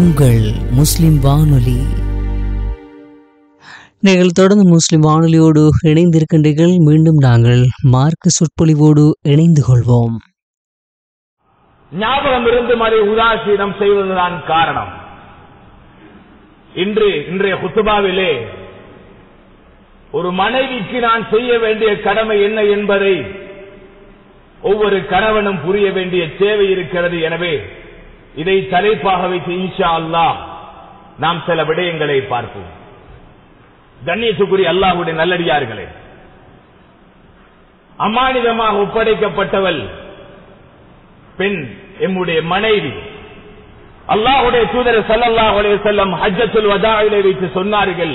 உங்கள் முஸ்லிம் வானொலி நீங்கள் தொடர்ந்து முஸ்லிம் வானொலியோடு இணைந்திருக்கின்றீர்கள் மீண்டும் நாங்கள் மார்க்க சொற்பொழிவோடு இணைந்து கொள்வோம் ஞாபகம் இருந்தும் அதை உதாசீனம் செய்வதுதான் காரணம் இன்று இன்றைய குத்துபாவிலே ஒரு மனைவிக்கு நான் செய்ய வேண்டிய கடமை என்ன என்பதை ஒவ்வொரு கணவனும் புரிய வேண்டிய தேவை இருக்கிறது எனவே இதை தலைப்பாக வைத்து இன்ஷா அல்லாஹ் நாம் சில விடயங்களை பார்ப்போம் கண்ணியத்துக்குரிய அல்லாஹுடைய நல்லடியார்களே அமானிதமாக ஒப்படைக்கப்பட்டவள் பெண் எம்முடைய மனைவி அல்லாஹுடைய தூதர் சல்லல்லாஹு அலைஹி வஸல்லம் ஹஜ்ஜத்துல் வதாயிலே வைத்து சொன்னார்கள்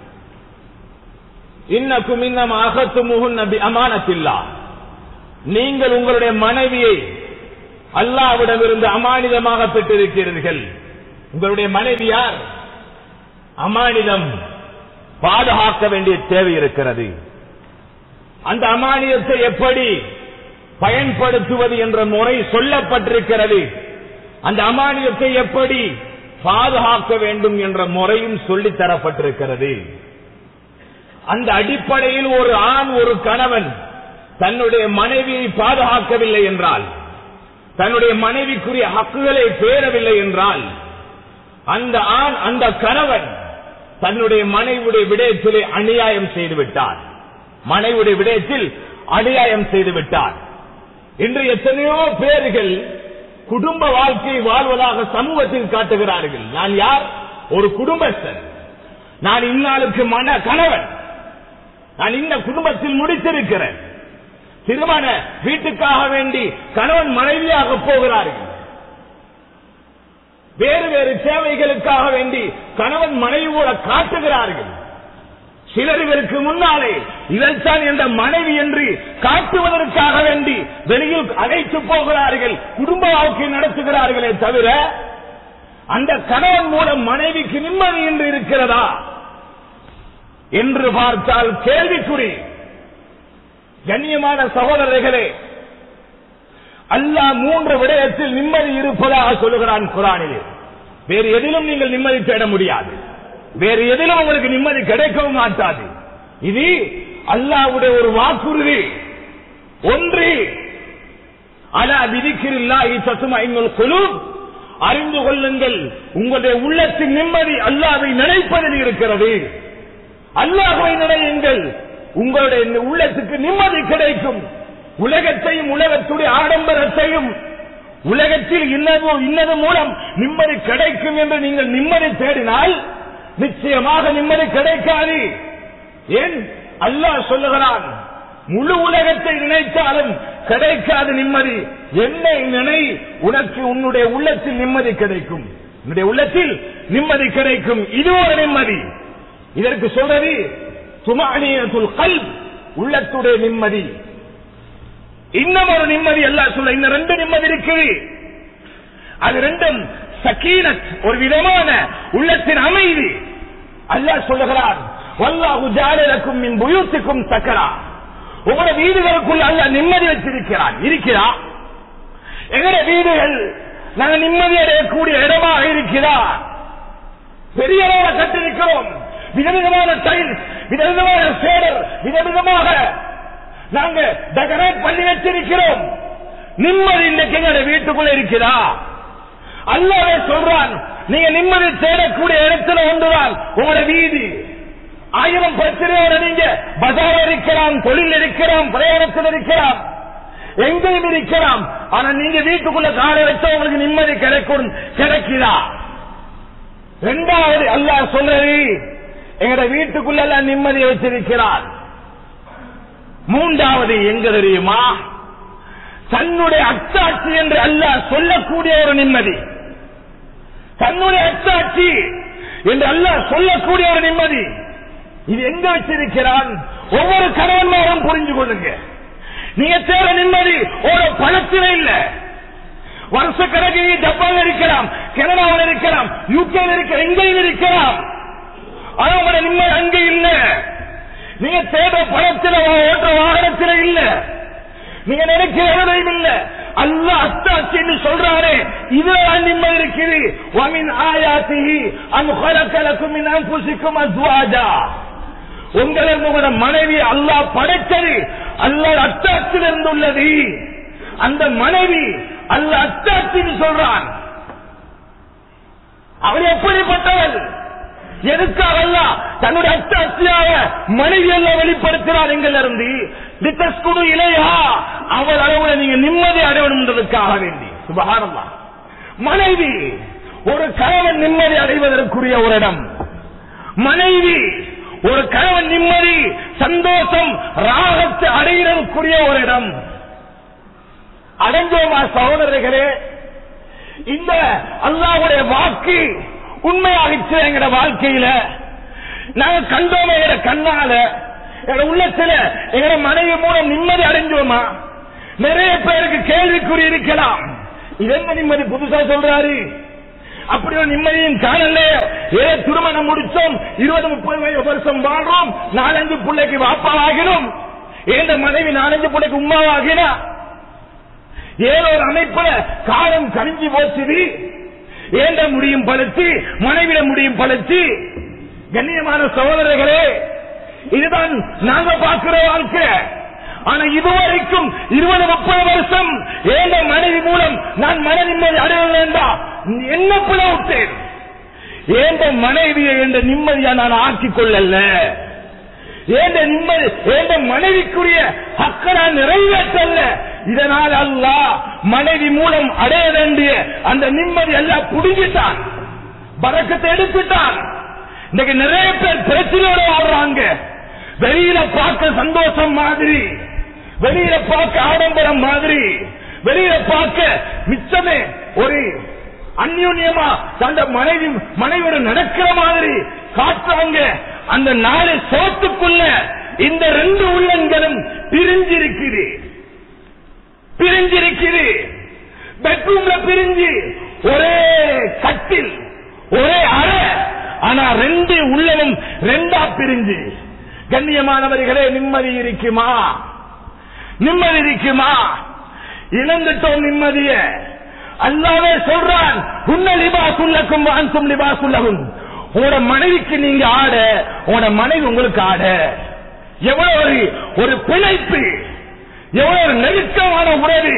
இன்னக்கும் இன்னம் அகத்துமுஹுன்ன பி அமானத்தில்லாஹ் நீங்கள் உங்களுடைய மனைவியை அல்லாவிடமிருந்து அமானிதமாக பெற்றிருக்கிறீர்கள் உங்களுடைய மனைவி யார் அமானிதம் பாதுகாக்க வேண்டிய தேவை இருக்கிறது அந்த அமானியத்தை எப்படி பயன்படுத்துவது என்ற முறை சொல்லப்பட்டிருக்கிறது அந்த அமானியத்தை எப்படி பாதுகாக்க வேண்டும் என்ற முறையும் சொல்லித் தரப்பட்டிருக்கிறது அந்த அடிப்படையில் ஒரு ஆண் ஒரு கணவன் தன்னுடைய மனைவியை பாதுகாக்கவில்லை என்றால் தன்னுடைய மனைவிக்குரிய ஹக்குகளை பேரவில்லை என்றால் அந்த ஆண் அந்த கணவன் தன்னுடைய மனைவியுடைய விடயத்திலே அநியாயம் செய்து விட்டார் மனைவியுடைய விடயத்தில் அநியாயம் செய்து விட்டார் இன்று எத்தனையோ பேர்கள் குடும்ப வாழ்க்கையை வாழ்வதாக சமூகத்தில் காட்டுகிறார்கள் நான் யார் ஒரு குடும்பஸ்தன் நான் இந்நாளுக்கு மன கணவன் நான் இந்த குடும்பத்தில் முடித்திருக்கிறேன் திருமண வீட்டுக்காக வேண்டி கணவன் மனைவியாக போகிறார்கள் வேறு வேறு சேவைகளுக்காக வேண்டி கணவன் மனைவியோட காட்டுகிறார்கள் சிலர் இவருக்கு முன்னாலே இவள்தான் என்ற மனைவி என்று காட்டுவதற்காக வேண்டி வெளியில் அழைத்து போகிறார்கள் குடும்ப வாழ்க்கை நடத்துகிறார்களே தவிர அந்த கணவன் மூலம் மனைவிக்கு நிம்மதி என்று இருக்கிறதா என்று பார்த்தால் கேள்விக்குறி கண்ணியமான சகோதரர்களே அல்லாஹ் மூன்று விடயத்தில் நிம்மதி இருப்பதாக சொல்லுகிறான் குரானிலே வேறு எதிலும் நீங்கள் நிம்மதி தேட முடியாது வேறு எதிலும் உங்களுக்கு நிம்மதி கிடைக்கவும் மாட்டாது இது அல்லாவுடைய ஒரு வாக்குறுதி ஒன்று அலா விதிக்கிறில்லாஹி சத்துமைங்கள் குழு அறிந்து கொள்ளுங்கள் உங்களுடைய உள்ளத்தின் நிம்மதி அல்லாவை நினைப்பதில் இருக்கிறது அல்லாஹை நினையுங்கள் உங்களுடைய உள்ளத்துக்கு நிம்மதி கிடைக்கும் உலகத்தையும் உலகத்துடைய ஆடம்பரத்தையும் உலகத்தில் இன்னது இன்னது மூலம் நிம்மதி கிடைக்கும் என்று நீங்கள் நிம்மதி தேடினால் நிச்சயமாக நிம்மதி கிடைக்காது ஏன் அல்லாஹ் சொல்லுகிறான் முழு உலகத்தை நினைத்தாலும் கிடைக்காத நிம்மதி என்னை நினை உனக்கு உன்னுடைய உள்ளத்தில் நிம்மதி கிடைக்கும் உன்னுடைய உள்ளத்தில் நிம்மதி கிடைக்கும் இது ஒரு நிம்மதி இதற்கு சொல்றது சுமானியத்துல் கல் உள்ளத்துடைய நிம்மதி இன்னும் ஒரு நிம்மதி எல்லாம் சொல்ல இந்த ரெண்டு நிம்மதி இருக்குது அது ரெண்டும் சக்கீனத் ஒரு விதமான உள்ளத்தின் அமைதி அல்லாஹ் சொல்லுகிறார் வல்லாஹு ஜாலலக்கும் மின் புயூத்துக்கும் சக்கரா உங்களுடைய வீடுகளுக்குள்ள அல்ல நிம்மதி வச்சிருக்கிறான் இருக்கிறா எங்களுடைய வீடுகள் நாங்க நிம்மதி அடையக்கூடிய இடமாக இருக்கிறா பெரிய அளவில் கட்டிருக்கிறோம் விதவிதமான டைல்ஸ் விதவிதமான சேடர் விதவிதமாக நாங்க டெக்கரேட் பண்ணி வச்சிருக்கிறோம் நிம்மதி இன்னைக்கு எங்களுடைய வீட்டுக்குள்ள இருக்கிறா அல்லாவே சொல்றான் நீங்க நிம்மதி தேடக்கூடிய இடத்துல ஒன்றுதான் உங்களோட வீதி ஆயிரம் பிரச்சனையோட நீங்க பஜார் இருக்கலாம் தொழில் இருக்கலாம் பிரயாணத்தில் இருக்கலாம் எங்கேயும் இருக்கலாம் ஆனா நீங்க வீட்டுக்குள்ள காலை வச்சா உங்களுக்கு நிம்மதி கிடைக்கும் கிடைக்குதா ரெண்டாவது அல்லாஹ் சொல்றது எங்கட வீட்டுக்குள்ள எல்லாம் நிம்மதியை வச்சிருக்கிறார் மூன்றாவது எங்க தெரியுமா தன்னுடைய அச்சாட்சி என்று அல்லாஹ் சொல்லக்கூடிய ஒரு நிம்மதி தன்னுடைய அச்சாட்சி என்று அல்லாஹ் சொல்லக்கூடிய ஒரு நிம்மதி இது எங்க வச்சிருக்கிறான் ஒவ்வொரு கணவன்மாரும் புரிஞ்சு கொள்ளுங்க நீங்க தேட நிம்மதி ஒரு பணத்தில இல்ல வருஷ கணக்கு ஜப்பான் இருக்கலாம் கனடாவில் இருக்கலாம் யூகேல இருக்க எங்கேயும் இருக்கலாம் ஆனா உங்களோட நிம்மதி அங்க இல்ல நீங்க தேட பணத்தில ஓட்ட வாகனத்தில இல்ல நீங்க நினைக்கிறதையும் இல்ல அல்லாஹ் அத்தாட்சின்னு சொல்றாரே இதுல நிம்மதி இருக்குது வமின் ஆயாத்திஹி அம் ஹலக்கலக்கும் மின் அன்புசிக்கும் அஸ்வாஜா உங்களை உங்களோட மனைவி அல்லாஹ் படைத்தது அல்லாஹ் அத்தாட்சியில் இருந்துள்ளது அந்த மனைவி அல்லாஹ் அத்தாட்சின்னு சொல்றான் அவள் எப்படிப்பட்டவள் எதுக்காக அல்லாஹ் தன்னுடைய அத்தாட்சியாக மனைவி எல்லாம் வெளிப்படுத்தினார் எங்கள் இருந்து லித்தஸ்குடு இலையா அவள் அளவுல நீங்க நிம்மதி அடையணுன்றதுக்காக வேண்டி சுபகாரம்மா மனைவி ஒரு கணவன் நிம்மதி அடைவதற்குரிய ஒரு இடம் மனைவி ஒரு கணவன் நிம்மதி சந்தோஷம் ராகத்தை அடைகிறதுக்குரிய ஒரு இடம் அடைஞ்சோமா சகோதரர்களே இந்த அல்லாவுடைய வாக்கு உண்மையாகிச்சு எங்கட வாழ்க்கையில நாங்க கண்டோமே எங்கட கண்ணால எங்கட உள்ளத்துல எங்கட மனைவி மூலம் நிம்மதி அடைஞ்சோமா நிறைய பேருக்கு கேள்விக்குறி இருக்கலாம் இது என்ன நிம்மதி புதுசா சொல்றாரு அப்படி ஒரு நிம்மதியும் காணல ஏ திருமணம் முடிச்சோம் இருபது முப்பது வயது வருஷம் வாழ்றோம் நாலஞ்சு பிள்ளைக்கு வாப்பாவாகினோம் ஏந்த மனைவி நாலஞ்சு பிள்ளைக்கு உமாவாகினா ஏதோ ஒரு அமைப்புல காலம் கணிஞ்சு போச்சுது ஏண்ட முடியும் பழுத்து மனைவிட முடியும் பழுத்து கண்ணியமான சகோதரர்களே இதுதான் நாங்க பார்க்கிற வாழ்க்கை ஆனா இதுவரைக்கும் இருபது முப்பது வருஷம் ஏண்ட மனைவி மூலம் நான் மன நிம்மதி அடைய வேண்டாம் என்ன பிழை விட்டேன் ஏண்ட மனைவியை என்ற நிம்மதியா நான் ஆக்கிக் கொள்ளல ஏண்ட நிம்மதி ஏண்ட மனைவிக்குரிய ஹக்க நான் நிறைவேற்றல்ல இதனால் அல்லாஹ் மனைவி மூலம் அடைய வேண்டிய அந்த நிம்மதி எல்லாம் புடுங்கிட்டான் பறக்கத்தை எடுத்துட்டான் இன்னைக்கு நிறைய பேர் பிரச்சனையோட வாழ்றாங்க வெளியில பார்க்க சந்தோஷம் மாதிரி வெளியில பார்க்க ஆடம்பரம் மாதிரி வெளியில பார்க்க மிச்சமே ஒரு அந்யோன்யமா தந்த மனைவி மனைவியோட நடக்கிற மாதிரி காட்டுறாங்க அந்த நாலு சோத்துக்குள்ள இந்த ரெண்டு உள்ளங்களும் பிரிஞ்சிருக்குது பிரிஞ்சிருக்குது பெட்ரூம்ல பிரிஞ்சு ஒரே கட்டில் ஒரே அறை ஆனா ரெண்டு உள்ளமும் ரெண்டா பிரிஞ்சு கண்ணியமானவர்களே நிம்மதி இருக்குமா நிம்மதி இருக்குமா இழந்துட்டோம் நிம்மதிய அல்லாவே சொல்றான் உன்ன லிபாசுல்லக்கும் வான்சும் லிபாசுல்லகும் உங்களோட மனைவிக்கு நீங்க ஆட உங்களோட மனைவி உங்களுக்கு ஆட எவ்வளவு ஒரு ஒரு பிழைப்பு எவ்வளவு ஒரு நெருக்கமான உறவு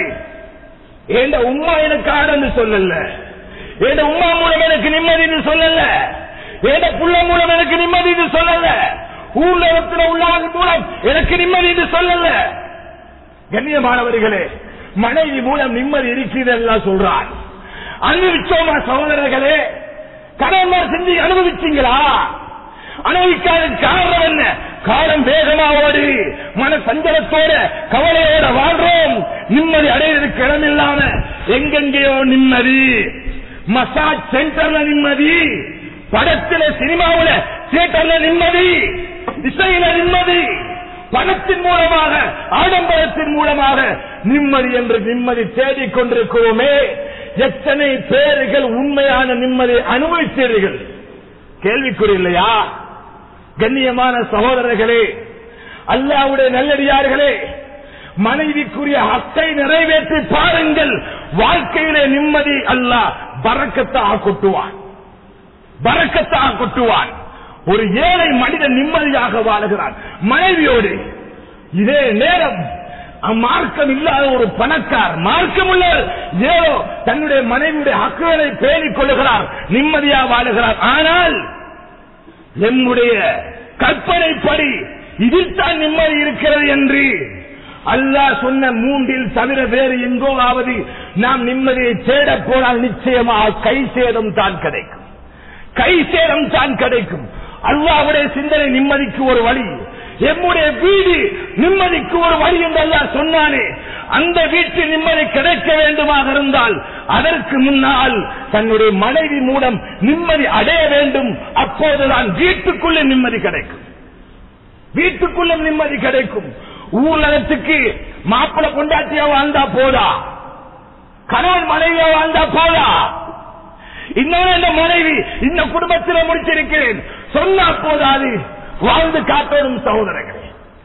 ஏண்ட உம்மா எனக்கு ஆடன்னு சொல்லல ஏண்ட உம்மா மூலம் எனக்கு நிம்மதின்னு சொல்லல ஏண்ட புள்ள மூலம் எனக்கு நிம்மதின்னு சொல்லல ஊர்ல இருக்கிற உள்ளவங்க மூலம் எனக்கு நிம்மதின்னு சொல்லல கண்ணியமானவர்களே மனைவி மூலம் நிம்மதி இருக்கிறதெல்லாம் சொல்றான் அனுபவிச்சோமா சகோதரர்களே கடன்மார் செஞ்சு அனுபவிச்சீங்களா அனுபவிக்காத காரணம் என்ன காலம் வேகமா ஓடி மன சஞ்சலத்தோட கவலையோட வாழ்றோம் நிம்மதி அடையிறதுக்கு இடம் இல்லாம எங்கெங்கேயோ நிம்மதி மசாஜ் சென்டர்ல நிம்மதி படத்துல சினிமாவுல தியேட்டர்ல நிம்மதி இசையில நிம்மதி பணத்தின் மூலமாக ஆடம்பரத்தின் மூலமாக நிம்மதி என்று நிம்மதி தேடிக் கொண்டிருக்கிறோமே எத்தனை பேர்கள் உண்மையான நிம்மதி அனுபவித்தீர்கள் கேள்விக்குறி இல்லையா கண்ணியமான சகோதரர்களே அல்லாவுடைய நல்லடியார்களே மனைவிக்குரிய ஹக்கை நிறைவேற்றி பாருங்கள் வாழ்க்கையிலே நிம்மதி அல்லாஹ் பறக்கத்தாக கொட்டுவான் பறக்கத்தாக கொட்டுவான் ஒரு ஏழை மனிதன் நிம்மதியாக வாழுகிறான் மனைவியோடு இதே நேரம் மார்க்கம் இல்லாத ஒரு பணக்கார் மார்க்கம் உள்ள ஏதோ தன்னுடைய மனைவியுடைய ஹக்குகளை பேணிக் கொள்ளுகிறார் நிம்மதியா வாழுகிறார் ஆனால் நம்முடைய கற்பனைப்படி இதில் தான் நிம்மதி இருக்கிறது என்று அல்லாஹ் சொன்ன மூன்றில் தவிர வேறு எங்கோவாவது நாம் நிம்மதியை தேட போனால் நிச்சயமாக கை சேதம் தான் கிடைக்கும் கை சேதம் தான் கிடைக்கும் அல்லாவுடைய சிந்தனை நிம்மதிக்கு ஒரு வழி எம்முடைய வீடு நிம்மதிக்கு ஒரு வழி என்று அல்லாஹ் சொன்னானே அந்த வீட்டில் நிம்மதி கிடைக்க வேண்டுமாக இருந்தால் அதற்கு முன்னால் தன்னுடைய மனைவி மூலம் நிம்மதி அடைய வேண்டும் அப்போதுதான் வீட்டுக்குள்ளே நிம்மதி கிடைக்கும் வீட்டுக்குள்ள நிம்மதி கிடைக்கும் ஊர்லகத்துக்கு மாப்பிள கொண்டாட்டியா வாழ்ந்தா போதா கணவன் மனைவியா வாழ்ந்தா போதா இன்னொரு இந்த மனைவி இந்த குடும்பத்தில் முடிச்சிருக்கிறேன் சொன்னா போதாது வாழ்ந்து காட்டணும் சகோதரர்களே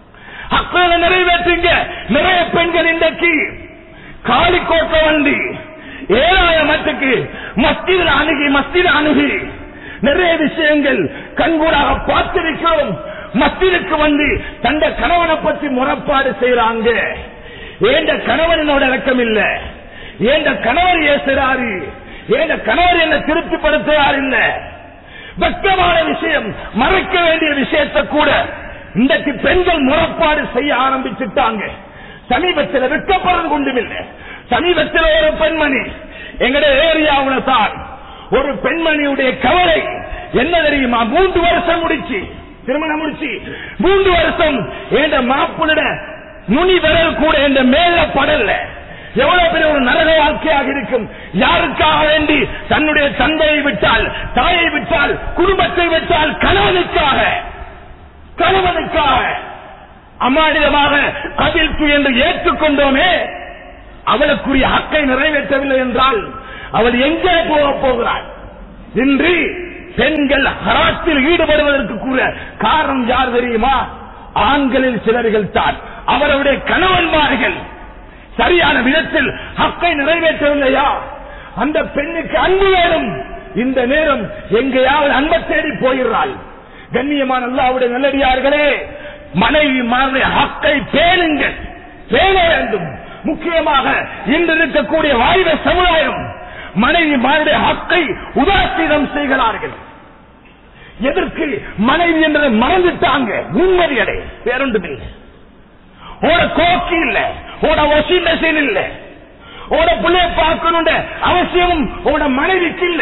ஹக்குகளை நிறைவேற்றுங்க நிறைய பெண்கள் இன்றைக்கு காலி கோட்ட வண்டி ஏழாயிரத்துக்கு மஸ்தில் அணுகி மஸ்தில் அணுகி நிறைய விஷயங்கள் கண்கூடாக பார்த்திருக்கிறோம் மஸ்திலுக்கு வந்து தந்த கணவனை பற்றி முறப்பாடு செய்யறாங்க ஏண்ட கணவன் என்னோட இறக்கம் இல்ல ஏண்ட கணவர் ஏசுறாரு ஏண்ட கணவர் என்ன திருப்திப்படுத்துறார் இல்ல வெட்கமான விஷயம் மறைக்க வேண்டிய விஷயத்தை கூட இன்றைக்கு பெண்கள் முறப்பாடு செய்ய ஆரம்பிச்சுட்டாங்க சமீபத்தில் வெட்கப்படுறது கொண்டுமில்லை சமீபத்தில் ஒரு பெண்மணி எங்களுடைய ஏரியாவுல தான் ஒரு பெண்மணியுடைய கவலை என்ன தெரியுமா மூன்று வருஷம் முடிச்சு திருமணம் முடிச்சு மூன்று வருஷம் என்ற மாப்பிளிட நுனி விரல் கூட என்ற மேல படல எவ்வளவு பெரிய ஒரு நரக வாழ்க்கையாக இருக்கும் யாருக்காக வேண்டி தன்னுடைய தந்தையை விட்டால் தாயை விட்டால் குடும்பத்தை விட்டால் கணவனுக்காக கணவனுக்காக அமானிதமாக கவிழ்ப்பு என்று ஏற்றுக்கொண்டோமே அவளுக்குரிய ஹக்கை நிறைவேற்றவில்லை என்றால் அவள் எங்கே போக போகிறாள் இன்று பெண்கள் ஹராத்தில் ஈடுபடுவதற்கு கூட காரணம் யார் தெரியுமா ஆண்களில் சிலர்கள் தான் அவருடைய கணவன்மார்கள் சரியான விதத்தில் ஹக்கை நிறைவேற்றவில்லையா அந்த பெண்ணுக்கு அன்பு வேணும் இந்த நேரம் எங்கேயாவது அன்பை தேடி போகிறாள் கண்ணியமான அல்லாவுடைய நல்லடியார்களே மனைவி மாறுடைய ஹக்கை பேணுங்கள் பேண வேண்டும் முக்கியமாக இன்று இருக்கக்கூடிய வாய்ந்த சமுதாயம் மனைவி மாறுடைய ஹக்கை உதாசீனம் செய்கிறார்கள் எதற்கு மனைவி என்றதை மறந்துட்டாங்க நிம்மதி அடை வேறொன்றுமில்லை ஓட கோக்கி இல்ல ஓட வாஷிங் மெஷின் இல்ல ஓட பிள்ளைய பார்க்கணும் அவசியமும் ஓட மனைவிக்கு இல்ல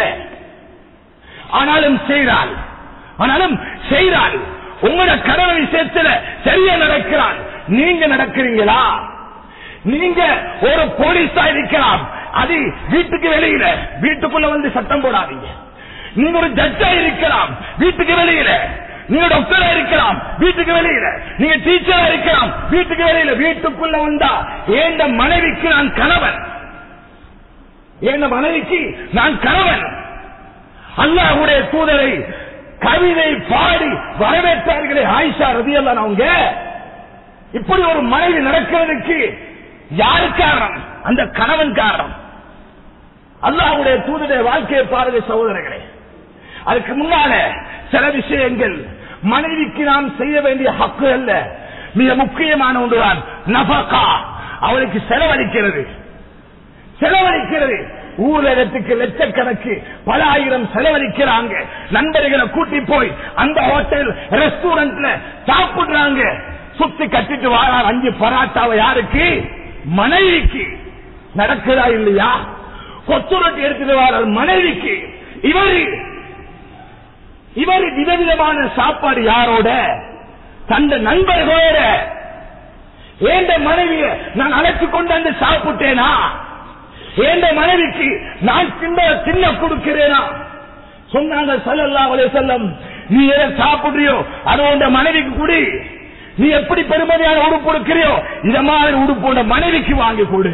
ஆனாலும் செய்கிறாள் ஆனாலும் செய்கிறாள் உங்களோட கணவன் விஷயத்துல சரியா நடக்கிறான் நீங்க நடக்கிறீங்களா நீங்க ஒரு போலீஸா இருக்கலாம் அது வீட்டுக்கு வெளியில வீட்டுக்குள்ள வந்து சட்டம் போடாதீங்க நீங்க ஒரு ஜட்ஜா இருக்கலாம் வீட்டுக்கு வெளியில நீங்க டாக்டரா இருக்கலாம் வீட்டுக்கு வெளியில நீங்க டீச்சரா இருக்கலாம் வீட்டுக்கு வெளியில வீட்டுக்குள்ள வந்தா ஏந்த மனைவிக்கு நான் கணவன் ஏந்த மனைவிக்கு நான் கணவன் அல்லாஹுடைய தூதரை கவிதை பாடி வரவேற்றார்களே ஆயிஷா ரதியல்லான் அவங்க இப்படி ஒரு மனைவி நடக்கிறதுக்கு யாரு காரணம் அந்த கணவன் காரணம் அல்லாஹுடைய தூதருடைய வாழ்க்கையை பாருங்க சகோதரர்களே அதுக்கு முன்னால சில விஷயங்கள் மனைவிக்கு நாம் செய்ய வேண்டிய ஹக்கு அல்ல மிக முக்கியமான ஒன்றுதான் நபகா அவளுக்கு செலவழிக்கிறது செலவழிக்கிறது ஊரகத்துக்கு லட்சக்கணக்கு பல ஆயிரம் செலவழிக்கிறாங்க நண்பர்களை கூட்டி போய் அந்த ஹோட்டல் ரெஸ்டாரண்ட்ல சாப்பிடுறாங்க சுத்தி கட்டிட்டு வாரார் அஞ்சு பராட்டாவை யாருக்கு மனைவிக்கு நடக்குதா இல்லையா கொத்து ரொட்டி எடுத்துட்டு வாரார் மனைவிக்கு இவரு இவர் விதவிதமான சாப்பாடு யாரோட தந்த நண்பர்களோட ஏண்ட மனைவிய நான் அழைத்து கொண்டு வந்து சாப்பிட்டேனா ஏண்ட மனைவிக்கு நான் சின்ன சின்ன கொடுக்கிறேனா சொன்னாங்க சல்லல்லாஹு அலைஹி வஸல்லம் நீ எதை சாப்பிடுறியோ அது உண்ட மனைவிக்கு குடி நீ எப்படி பெருமதியான உடுப்பு கொடுக்கிறியோ இத மாதிரி உடுப்பு உண்ட மனைவிக்கு வாங்கி கொடு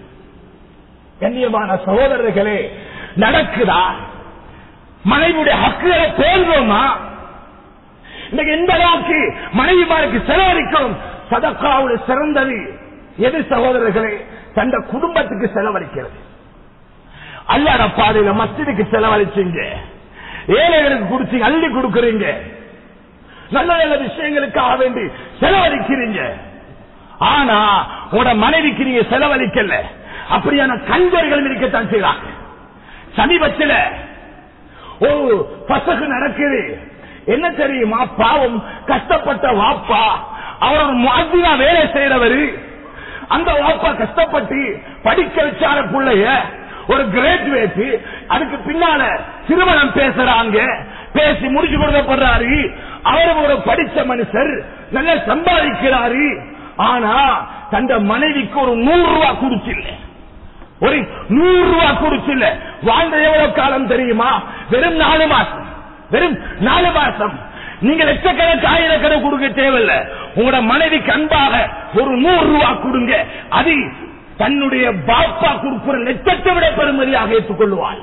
கண்ணியமான சகோதரர்களே நடக்குதா மனைவியுடைய ஹக்குகளை பேர்வோமா இன்னைக்கு எந்த அளவுக்கு மனைவிமாருக்கு செலவழிக்கிறோம் சதக்காவுடைய சிறந்தது எது சகோதரர்களே தந்த குடும்பத்துக்கு செலவழிக்கிறது அல்லாட பாதையில மஸ்ஜிதுக்கு செலவழிச்சீங்க ஏழைகளுக்கு குடிச்சு அள்ளி கொடுக்கறீங்க நல்ல நல்ல விஷயங்களுக்காக வேண்டி செலவழிக்கிறீங்க ஆனா உங்களோட மனைவிக்கு நீங்க செலவழிக்கல அப்படியான கஞ்சர்கள் இருக்கத்தான் செய்யறாங்க சமீபத்தில் ஒரு பசகு நடக்குது என்ன தெரியுமா பாவம் கஷ்டப்பட்ட வாப்பா அவர் ஒரு மாதிரியா வேலை செய்யறவரு அந்த வாப்பா கஷ்டப்பட்டு படிக்க வச்சார பிள்ளைய ஒரு கிராஜுவேட் அதுக்கு பின்னால திருமணம் பேசுறாங்க பேசி முடிச்சு கொடுக்கப்படுறாரு அவரும் ஒரு படிச்ச மனுஷர் நல்ல சம்பாதிக்கிறாரு ஆனா தந்த மனைவிக்கு ஒரு நூறு ரூபாய் கொடுச்சில்ல ஒரு நூறு ரூபாய் கொடுச்சில்ல வாழ்ந்த எவ்வளவு காலம் தெரியுமா வெறும் நாலு மாசம் வெறும் நாலு மாசம் நீங்க லட்சக்கணக்கு ஆயிரக்கணக்கு கொடுக்க தேவையில்லை உங்களோட மனைவிக்கு அன்பாக ஒரு நூறு ரூபாய் கொடுங்க அது தன்னுடைய பாப்பா கொடுக்கிற லட்சத்தை விட பெருமதியாக ஏற்றுக்கொள்வாள்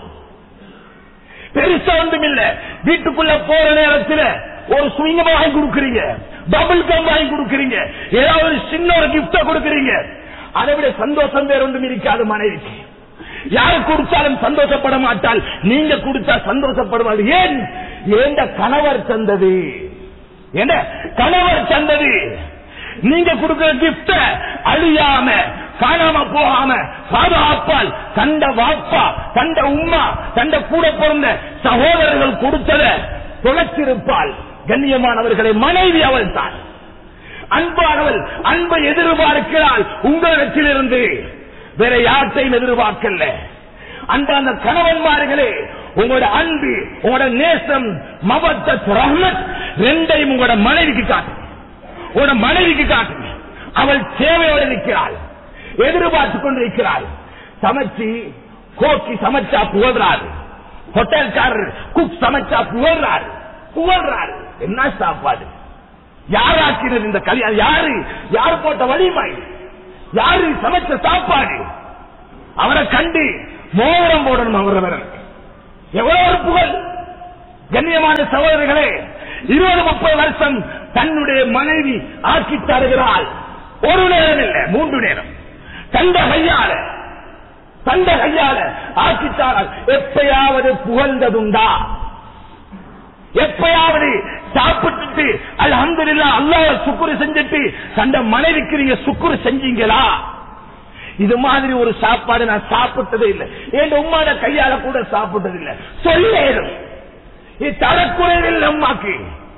பெருசா ஒன்றும் இல்ல வீட்டுக்குள்ள போற நேரத்தில் ஒரு சுயங்க வாங்கி கொடுக்குறீங்க டபுள் கம் வாங்கி கொடுக்குறீங்க ஏதாவது ஒரு சின்ன ஒரு கிஃப்ட கொடுக்குறீங்க அதை விட சந்தோஷம் வேற ஒன்றும் இருக்காது மனைவிக்கு யாரு கொடுத்தாலும் சந்தோஷப்பட மாட்டால் நீங்க கொடுத்தா சந்தோஷப்படுவாள் ஏன் ஏண்ட கணவர் தந்தது என்ன கணவர் தந்தது நீங்க கொடுக்கிற கிஃப்ட அழியாம காணாம போகாம பாதுகாப்பால் கண்ட வாப்பா கண்ட உம்மா கண்ட கூட பிறந்த சகோதரர்கள் கொடுத்தத தொலைச்சிருப்பாள் கண்ணியமானவர்களை மனைவி அவள் தான் அன்பானவள் அன்பை எதிர்பார்க்கிறாள் உங்களிடத்திலிருந்து வேற யார்த்தையும் எதிர்பார்க்கல அன்பான கணவன்மார்களே உங்களோட அன்பு உங்களோட நேசம் மபத்த ரஹ்மத் ரெண்டையும் உங்களோட மனைவிக்கு காட்டுங்க உங்களோட மனைவிக்கு காட்டுங்க அவள் தேவையோடு இருக்கிறாள் எதிர்பார்த்து கொண்டிருக்கிறாள் சமைச்சு கோக்கி சமைச்சா புகழ்றாரு ஹோட்டல்காரர் குக் சமைச்சா புகழ்றாரு புகழ்றாரு என்ன சாப்பாடு யாராக்கினது இந்த கல்யாணம் யாரு யாரு போட்ட வலிமை யாரு சமைச்ச சாப்பாடு அவரை கண்டு மோதிரம் போடணும் அவர் எவ்வளவு ஒரு புகழ் கண்ணியமான சகோதரர்களே இருபது முப்பது வருஷம் தன்னுடைய மனைவி ஆக்கி தருகிறாள் ஒரு நேரம் இல்லை மூன்று நேரம் தந்த கையால தந்த கையால ஆக்கித்தாரால் எப்பயாவது புகழ்ந்ததுண்டா எப்பயாவது சாப்பிட்டுட்டு அல்ஹம்துலில்லாஹ் அல்லாஹ் சுக்குரு செஞ்சுட்டு தந்த மனைவிக்கு நீங்க சுக்குரு செஞ்சீங்களா இது மாதிரி ஒரு சாப்பாடு நான் சாப்பிட்டதே இல்லை என் உம்மாட கையால கூட சாப்பிட்டது இல்லை சொல்லேரும் இது தரக்குறைவில் அம்மாக்கு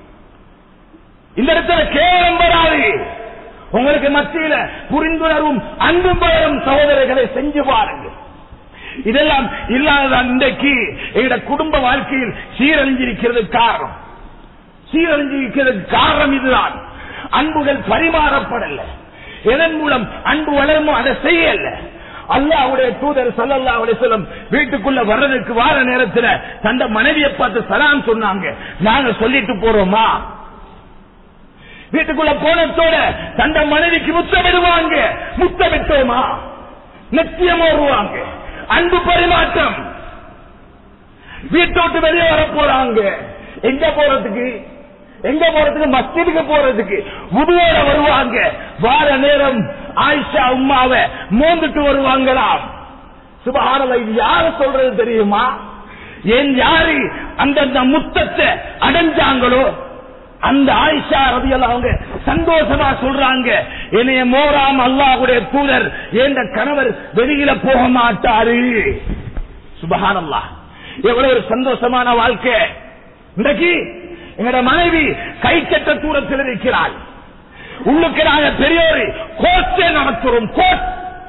இந்த இடத்துல கேவலம் வராது உங்களுக்கு மத்தியில புரிந்துணர்வும் அன்பும் வரும் சகோதரர்களை செஞ்சு பாருங்க இதெல்லாம் இல்லாததான் இன்றைக்கு எங்க குடும்ப வாழ்க்கையில் சீரழிஞ்சிருக்கிறது காரணம் சீரழிஞ்சிருக்கிறது காரணம் இதுதான் அன்புகள் பரிமாறப்படல எதன் மூலம் அன்பு வளருமோ அதை செய்யல அல்லாவுடைய தூதர் சல்லல்லா சொல்லும் வீட்டுக்குள்ள வர்றதுக்கு வார நேரத்துல தந்த மனைவியை பார்த்து சலாம் சொன்னாங்க நாங்க சொல்லிட்டு போறோமா வீட்டுக்குள்ள போனத்தோட தந்த மனைவிக்கு முத்தமிடுவாங்க முத்தமிட்டோமா நிச்சயம் வருவாங்க அன்பு பரிமாற்றம் வீட்டை விட்டு வெளியே வர போறாங்க எங்க போறதுக்கு எங்க போறதுக்கு மஸ்ஜிதுக்கு போறதுக்கு உதுவோட வருவாங்க வார நேரம் ஆயிஷா உமாவை மோந்துட்டு வருவாங்களாம் சுபஹானல்லாஹ் இது யாரு சொல்றது தெரியுமா ஏன் யாரு அந்தந்த முத்தத்தை அடைஞ்சாங்களோ அந்த ஆயிஷா ரதியெல்லாம் அவங்க சந்தோஷமா சொல்றாங்க என்னைய மோராம் அல்லாஹ்வுடைய தூதர் என்ற கணவர் வெளியில போக மாட்டாரு சுபஹானல்லாஹ் எவ்வளவு ஒரு சந்தோஷமான வாழ்க்கை இன்றைக்கு எங்கட மனைவி கை கட்ட தூரத்தில் இருக்கிறாள் உள்ளுக்கு நாங்க பெரியோரு கோர்ட்டே நடத்துறோம் கோர்ட்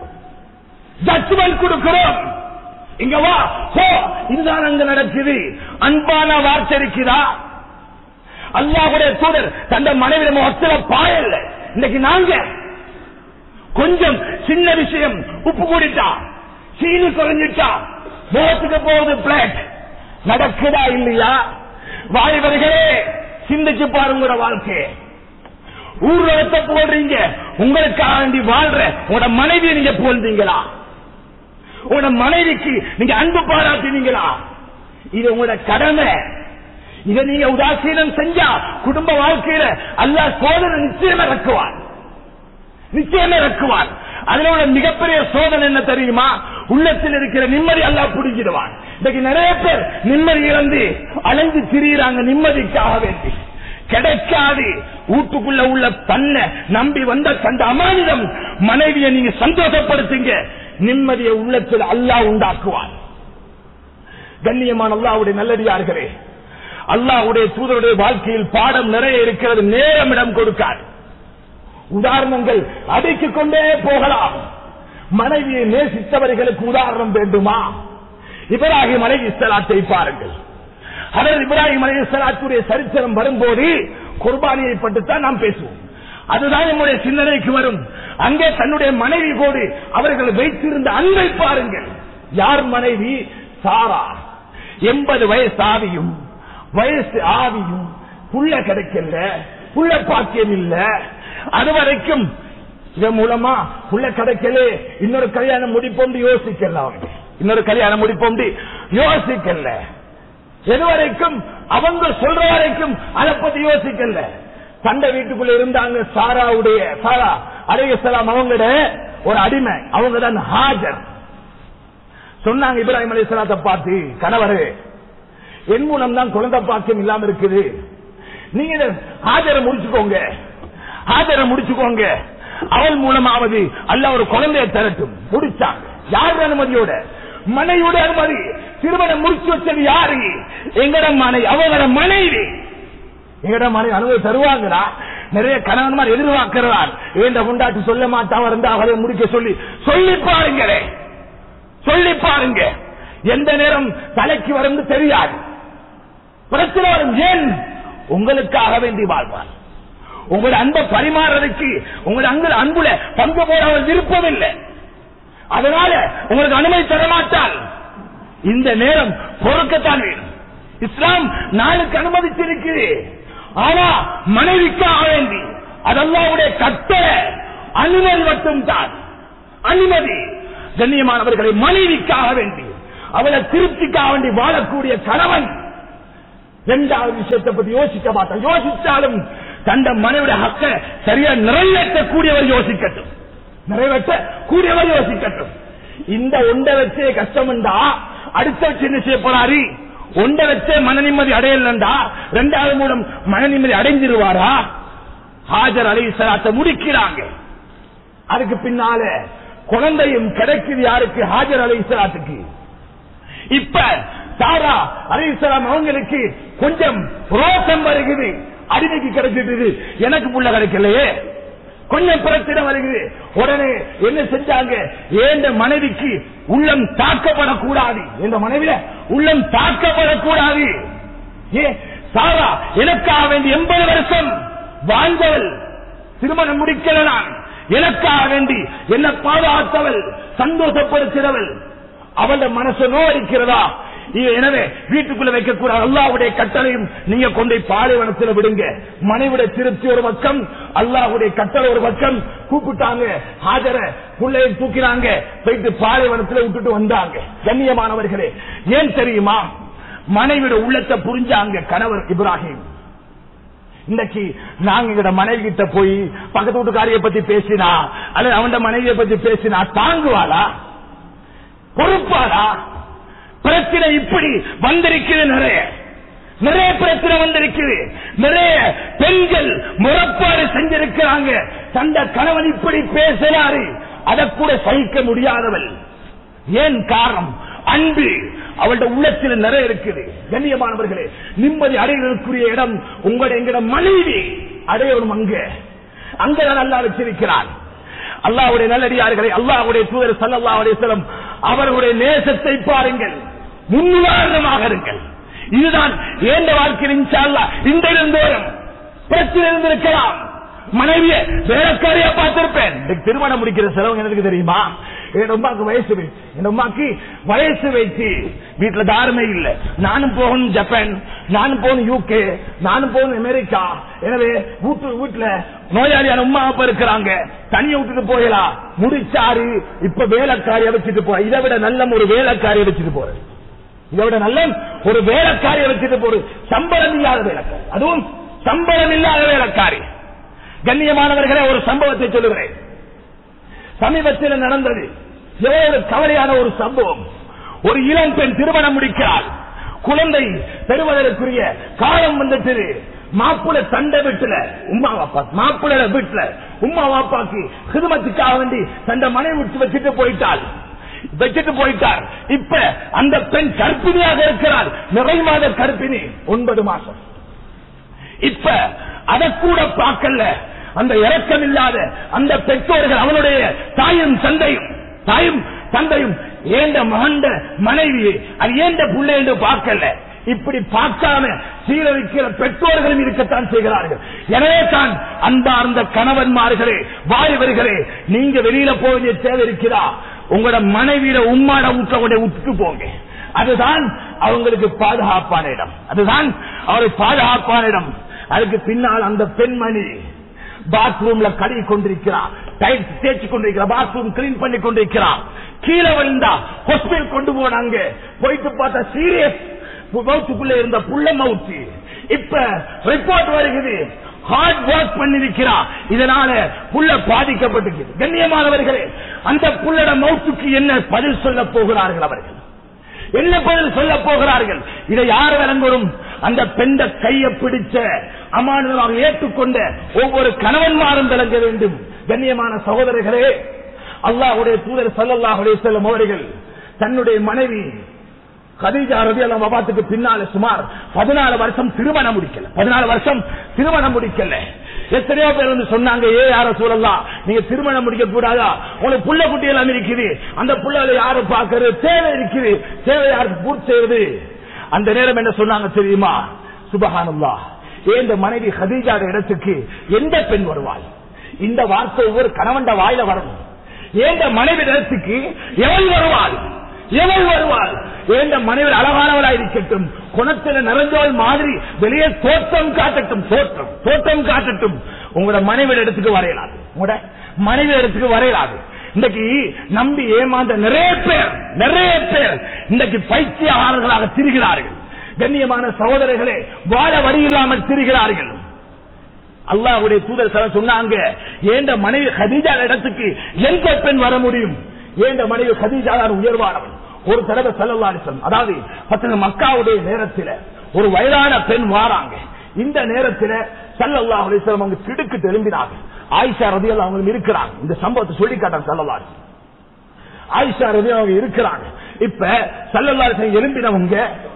ஜட்ஜ்மெண்ட் கொடுக்கிறோம் இங்க வா போ இதுதான் அங்க நடக்குது அன்பான வார்த்தை இருக்குதா அல்லாஹ்வுடைய தூதர் தந்த மனைவி முகத்துல பாயல்ல இன்னைக்கு நாங்க கொஞ்சம் சின்ன விஷயம் உப்பு கூடிட்டா சீனி குறைஞ்சிட்டா முகத்துக்கு போகுது பிளேட் நடக்குதா இல்லையா வாலிபர்களே சிந்திச்சு பாருங்க வாழ்க்கை ஊர்வலத்தை போடுறீங்க உங்களுக்காக வேண்டி வாழ்ற உங்களோட மனைவியை நீங்க போல்றீங்களா உங்களோட மனைவிக்கு நீங்க அன்பு பாராட்டினீங்களா இது உங்களோட கடமை இதை நீங்க உதாசீனம் செஞ்சா குடும்ப வாழ்க்கையில அல்லா சோதனை நிச்சயம் இறக்குவார் நிச்சயம் இறக்குவார் அதுல உள்ள மிகப்பெரிய சோதனை என்ன தெரியுமா உள்ளத்தில் இருக்கிற நிம்மதி அல்லா புடிச்சிடுவான் இன்னைக்கு நிறைய பேர் நிம்மதி இழந்து அலைஞ்சு திரியிறாங்க நிம்மதிக்காக வேண்டி கிடைக்காது வீட்டுக்குள்ள உள்ள பண்ண நம்பி வந்த கண்ட அமானிதம் மனைவியை நீங்க சந்தோஷப்படுத்துங்க நிம்மதியை உள்ளத்தில் அல்லாஹ் உண்டாக்குவார் கண்ணியமான அல்லாவுடைய நல்லடியார்களே அல்லாவுடைய தூதருடைய வாழ்க்கையில் பாடம் நிறைய இருக்கிறது நேரம் இடம் கொடுக்காது உதாரணங்கள் அடைக்கிக் கொண்டே போகலாம் மனைவியை நேசித்தவர்களுக்கு உதாரணம் வேண்டுமா இப்ராஹிம் அலை இஸ்லாத்தை பாருங்கள் அதனால் இப்ராஹிம் அலை இஸ்லாத்துடைய சரித்திரம் வரும்போது குர்பானியை பட்டுத்தான் நாம் பேசுவோம் அதுதான் நம்முடைய சிந்தனைக்கு வரும் அங்கே தன்னுடைய மனைவி போடு அவர்கள் வைத்திருந்த அன்பை பாருங்கள் யார் மனைவி சாரா எண்பது வயசு ஆவியும் வயசு ஆவியும் புள்ள கிடைக்கல புள்ள பாக்கியம் இல்ல அது வரைக்கும் இதன் மூலமா புள்ள கிடைக்கல இன்னொரு கல்யாணம் முடிப்போம் யோசிக்கல அவங்க இன்னொரு கல்யாணம் முடிப்போம் யோசிக்கல எது வரைக்கும் அவங்க சொல்ற வரைக்கும் அதை பத்தி யோசிக்கல சண்டை வீட்டுக்குள்ள இருந்தாங்க சாராவுடைய சாரா அலையலாம் அவங்களோட ஒரு அடிமை அவங்க தான் ஹாஜர் சொன்னாங்க இப்ராஹிம் அலைஹிஸ்ஸலாத்தை பார்த்து கணவரே என் மூலம் தான் குழந்தை பாக்கியம் இல்லாம இருக்குது நீங்க இத ஹாஜரை முடிச்சுக்கோங்க ஹாஜரை முடிச்சுக்கோங்க அவள் மூலமாவது அல்ல ஒரு குழந்தையை தரட்டும் முடிச்சாங்க யார் அனுமதியோட மனைவியோட அனுமதி திருமணம் முடிச்சு வச்சது யாரு எங்கட மனை அவங்களோட மனைவி எங்கட மனைவி அனுமதி தருவாங்களா நிறைய கணவன்மார் எதிர்பார்க்கிறார் ஏண்ட கொண்டாட்டி சொல்ல மாட்டான் இருந்தா அவரை முடிக்க சொல்லி சொல்லி பாருங்களே சொல்லி பாருங்க எந்த நேரம் தலைக்கு வரும் தெரியாது பிரச்சனை வரும் ஏன் உங்களுக்காக வேண்டி வாழ்வார் உங்களோட அன்பை பரிமாறதுக்கு உங்களோட அங்கு அன்புல பங்கு போட அவர் விருப்பம் இல்லை அதனால உங்களுக்கு அனுமதி தர மாட்டால் இந்த நேரம் பொறுக்கத்தான் வேணும் இஸ்லாம் நாளுக்கு அனுமதிச்சிருக்குது ஆனா மனைவிக்காக வேண்டி அதெல்லாவுடைய கட்டளை அனுமதி மட்டும் தான் அனுமதி கண்ணியமானவர்களை மனைவிக்காக வேண்டி அவளை திருப்திக்காக வேண்டி வாழக்கூடிய கணவன் இரண்டாவது விஷயத்தை பத்தி யோசிக்க மாட்டான் யோசிச்சாலும் தந்த மனைவிட ஹக்க சரியா நிறைவேற்றக்கூடியவர் யோசிக்கட்டும் நிறைவேற்ற கூடியவர் யோசிக்கட்டும் இந்த ஒன்றை வச்சே கஷ்டம்டா அடுத்த வச்சு என்ன செய்ய போறாரு ஒன்றை வச்சே மன நிம்மதி அடையலண்டா ரெண்டாவது மூலம் மன நிம்மதி அடைஞ்சிருவாரா ஹாஜர் அலை சலாத்தை முடிக்கிறாங்க அதுக்கு பின்னால குழந்தையும் கிடைக்குது யாருக்கு ஹாஜர் அலை சலாத்துக்கு இப்ப சாரா அலிசலாம் அவங்களுக்கு கொஞ்சம் ரோசம் வருகிறது அடிமைக்கு கிடைச்சிட்டு எனக்கு புள்ள கிடைக்கலையே கொஞ்சம் பிரச்சனை வருகிறது உடனே என்ன செஞ்சாங்க ஏந்த மனைவிக்கு உள்ளம் தாக்கப்படக்கூடாது இந்த மனைவில உள்ளம் தாக்கப்படக்கூடாது ஏ சாரா எனக்காக வேண்டி எண்பது வருஷம் வாழ்ந்தவள் திருமணம் முடிக்கல நான் எனக்காக வேண்டி என்ன பாதுகாத்தவள் சந்தோஷப்படுத்தினவள் அவள மனசு நோடிக்கிறதா எனவே வீட்டுக்குள்ள வைக்கக்கூடாது அல்லாவுடைய கட்டளையும் நீங்க கொண்டை பாலைவனத்தில் விடுங்க மனைவிட திருப்தி ஒரு பக்கம் அல்லாவுடைய கட்டளை ஒரு பக்கம் கூப்பிட்டாங்க ஹாஜர புள்ளையை தூக்கினாங்க போயிட்டு பாலைவனத்தில் விட்டுட்டு வந்தாங்க கண்ணியமானவர்களே ஏன் தெரியுமா மனைவிட உள்ளத்தை புரிஞ்சாங்க கணவர் இப்ராஹிம் இன்னைக்கு நாங்க எங்கட மனைவி கிட்ட போய் பக்கத்து வீட்டுக்காரிய பத்தி பேசினா அல்லது அவன் மனைவியை பத்தி பேசினா தாங்குவாளா பொறுப்பாளா பிரச்சனை இப்படி வந்திருக்குது நிறைய நிறைய பிரச்சனை வந்திருக்குது நிறைய பெண்கள் முறப்பாடு செஞ்சிருக்கிறாங்க தந்த கணவன் இப்படி பேசினாரு அதை கூட சகிக்க முடியாதவள் ஏன் காரணம் அன்பு அவளுடைய உள்ளத்தில் நிறைய இருக்குது கண்ணியமானவர்களே நிம்மதி அடைவதற்குரிய இடம் உங்களுடைய எங்கட மனைவி அடையணும் அங்க அங்கதான் நல்லா வச்சிருக்கிறார் அல்லாவுடைய நல்லடியார்களை அல்லாவுடைய தூதர் சல்லா அலிஸ்லம் அவர்களுடைய நேசத்தை பாருங்கள் முன்னுதாரணமாக இருங்கள் இதுதான் ஏந்த வாழ்க்கையில் இன்ஷால்லா இந்த இருந்தோறும் பிரச்சனை இருந்திருக்கலாம் மனைவிய வேலைக்காரியா பார்த்திருப்பேன் திருமணம் முடிக்கிற செலவு எனக்கு தெரியுமா என் அம்மாக்கு வயசு வை- என் அம்மாக்கு வயசு வைத்து வீட்டுல தாருமே இல்ல நானும் போகணும் ஜப்பான் நானும் போகணும் யூகே நானும் போகணும் அமெரிக்கா எனவே வீட்டு வீட்டுல நோயாளியான உமா அப்பா இருக்கிறாங்க தனியை விட்டுட்டு போயலாம் முடிச்சாரு இப்ப வேலைக்காரியை வச்சுட்டு போ இதை விட நல்ல ஒரு வேலைக்காரியை வச்சுட்டு போறேன் இதை விட நல்ல ஒரு வேலைக்காரியை வச்சுட்டு போற சம்பளம் இல்லாத வேலைக்காரி அதுவும் சம்பளம் இல்லாத வேலைக்காரி கண்ணியமானவர்களே ஒரு சம்பவத்தை சொல்லுகிறேன் சமீபத்தில் நடந்தது எவ்வளவு கவலையான ஒரு சம்பவம் ஒரு இளம் பெண் திருமணம் முடிக்கிறாள் குழந்தை பெறுவதற்குரிய காலம் வந்துட்டு மாப்பிள தண்டை வீட்டுல உமா வாப்பா மாப்பிள வீட்டுல உமா வாப்பாக்கு ஹிதமத்துக்காக வேண்டி தந்த மனைவி விட்டு வச்சுட்டு போயிட்டாள் வச்சுட்டு போயிட்டார் இப்ப அந்த பெண் கர்ப்பிணியாக இருக்கிறார் நிறை மாத கர்ப்பிணி ஒன்பது மாசம் இப்ப அதை கூட பார்க்கல அந்த இரக்கம் இல்லாத அந்த பெற்றோர்கள் அவனுடைய தாயும் தந்தையும் தாயும் தந்தையும் ஏண்ட மகண்ட மனைவி அது ஏண்ட புள்ளை என்று பார்க்கல இப்படி பார்க்காம சீரழிக்கிற பெற்றோர்களும் இருக்கத்தான் செய்கிறார்கள் எனவே தான் அன்பார்ந்த கணவன்மார்களே வாலிபர்களே நீங்க வெளியில போக வேண்டிய தேவை இருக்கிறா உங்களோட மனைவியில உம்மாட ஊட்ட விட்டு போங்க அதுதான் அவங்களுக்கு பாதுகாப்பான இடம் அதுதான் அவருக்கு பாதுகாப்பான இடம் அதுக்கு பின்னால் அந்த பெண்மணி பாத்ரூம்ல கழுவி கொண்டிருக்கிறார் டைட் தேய்ச்சி கொண்டிருக்கிறார் பாத்ரூம் கிளீன் பண்ணி கொண்டிருக்கிறார் கீழே விழுந்தா ஹாஸ்பிட்டல் கொண்டு போனாங்க போயிட்டு பார்த்தா சீரியஸ் மவுத்துக்குள்ள இருந்த புள்ள மவுத்து இப்ப ரிப்போர்ட் வருகிறது ஹார்ட் ஒர்க் பண்ணிருக்கிறா இதனால புள்ள பாதிக்கப்பட்டு கண்ணியமானவர்களே அந்த புள்ளட மௌத்துக்கு என்ன பதில் சொல்ல போகிறார்கள் அவர்கள் என்ன பதில் சொல்ல போகிறார்கள் இதை யார் விளங்கணும் அந்த பெண்ட கையை பிடிச்ச அமானுதமாக ஏற்றுக்கொண்ட ஒவ்வொரு கணவன்மாரும் விளங்க வேண்டும் கண்ணியமான சகோதரர்களே அல்லாஹ்வுடைய தூதர் ஸல்லல்லாஹு அலைஹி வஸல்லம் அவர்கள் தன்னுடைய மனைவி கதீஜா ரலியல்லாஹு வபாத்துக்கு பின்னால சுமார் 14 வருஷம் திருமணம் முடிக்கல 14 வருஷம் திருமணம் முடிக்கல எத்தனையோ பேர் வந்து சொன்னாங்க ஏ யார சூழல்லாம் நீங்க திருமணம் முடிக்க கூடாதா உங்களுக்கு புள்ள குட்டி எல்லாம் இருக்குது அந்த புள்ளல யாரு பாக்குறது தேவை இருக்குது தேவை யாருக்கு பூர்த்தி செய்வது அந்த நேரம் என்ன சொன்னாங்க தெரியுமா சுபஹானல்லா இந்த மனைவி ஹதீஜா இடத்துக்கு எந்த பெண் வருவாள் இந்த வார்த்தை ஒவ்வொரு கணவன் வாயில வரணும் ஏந்த மனைவி இடத்துக்கு எவள் வருவாள் எவள் வருவாள் ஏந்த மனைவி அழகானவளாய் இருக்கட்டும் குணத்தில் நிறைஞ்சவள் மாதிரி வெளியே தோற்றம் காட்டட்டும் தோற்றம் தோற்றம் காட்டட்டும் உங்களோட மனைவி இடத்துக்கு வரையலாது உங்களோட மனைவி இடத்துக்கு வரையலாது இன்னைக்கு நம்பி ஏமாந்த நிறைய பேர் நிறைய பேர் இன்னைக்கு பைத்தியகாரர்களாக திரிகிறார்கள் கண்ணியமான சகோதரர்களே வாழ வழி இல்லாமல் திரிகிறார்கள் அல்லாஹ்வுடைய தூதர் சிலர் சொன்னாங்க ஏண்ட மனைவி ஹதீஜா இடத்துக்கு எந்த பெண் வர முடியும் ஏண்ட மனைவி ஹதீஜா தான் உயர்வானவன் ஒரு தடவை செல்லவாரிசம் அதாவது பத்து மக்காவுடைய நேரத்தில் ஒரு வயதான பெண் வாராங்க இந்த நேரத்தில் சல்லல்லாஹு அலைஹி வஸல்லம் அவங்க திடுக்கு எழும்பினாங்க ஆயிஷா ரதியல்லாஹு அவங்க இருக்கிறாங்க இந்த சம்பவத்தை சொல்லி காட்டாங்க சல்லல்லாஹு ஆயிஷா ரதி அவங்க இருக்கிறாங்க இப்ப சல்லல்லாஹு எழும்பினவங்க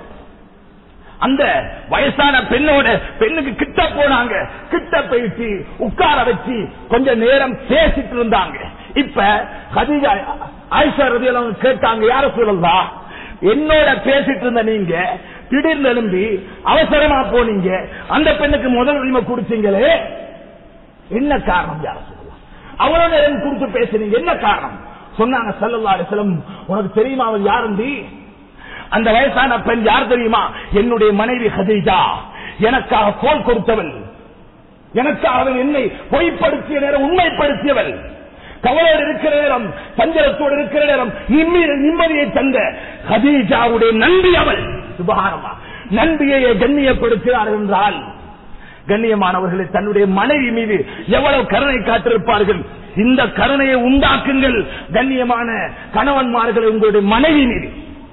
அந்த வயசான பெண்ணோட பெண்ணுக்கு கிட்ட போனாங்க கிட்ட போயிட்டு உட்கார வச்சு கொஞ்ச நேரம் பேசிட்டு இருந்தாங்க இப்ப ஹதீஜா ஆயிஷா ரதி அவங்க கேட்டாங்க யார சொல்லலாம் என்னோட பேசிட்டு இருந்த நீங்க திடீர்னு எழும்பி அவசரமா போனீங்க அந்த பெண்ணுக்கு முதல் உரிமை கொடுத்தீங்களே என்ன காரணம் யார சொல்லலாம் அவளோட நேரம் கொடுத்து பேசுறீங்க என்ன காரணம் சொன்னாங்க சல்லல்லா அலிஸ்லம் உனக்கு தெரியுமா அவன் யாருந்தி அந்த வயசான பெண் யார் தெரியுமா என்னுடைய மனைவி ஹதீஜா எனக்காக கோல் கொடுத்தவள் எனக்காக அவள் என்னை பொய்ப்படுத்திய நேரம் உண்மைப்படுத்தியவள் கவலோடு இருக்கிற நேரம் சஞ்சலத்தோடு இருக்கிற நேரம் நிம்மதி- நிம்மதியை தந்த ஹதீஜாவுடைய நன்றி அவள் சுபகாரமா நன்றியை கண்ணியப்படுத்தினார் என்றால் கண்ணியமானவர்களை தன்னுடைய மனைவி மீது எவ்வளவு கருணை காத்திருப்பார்கள் இந்த கருணையை உண்டாக்குங்கள் கண்ணியமான கணவன்மார்களை உங்களுடைய மனைவி மீது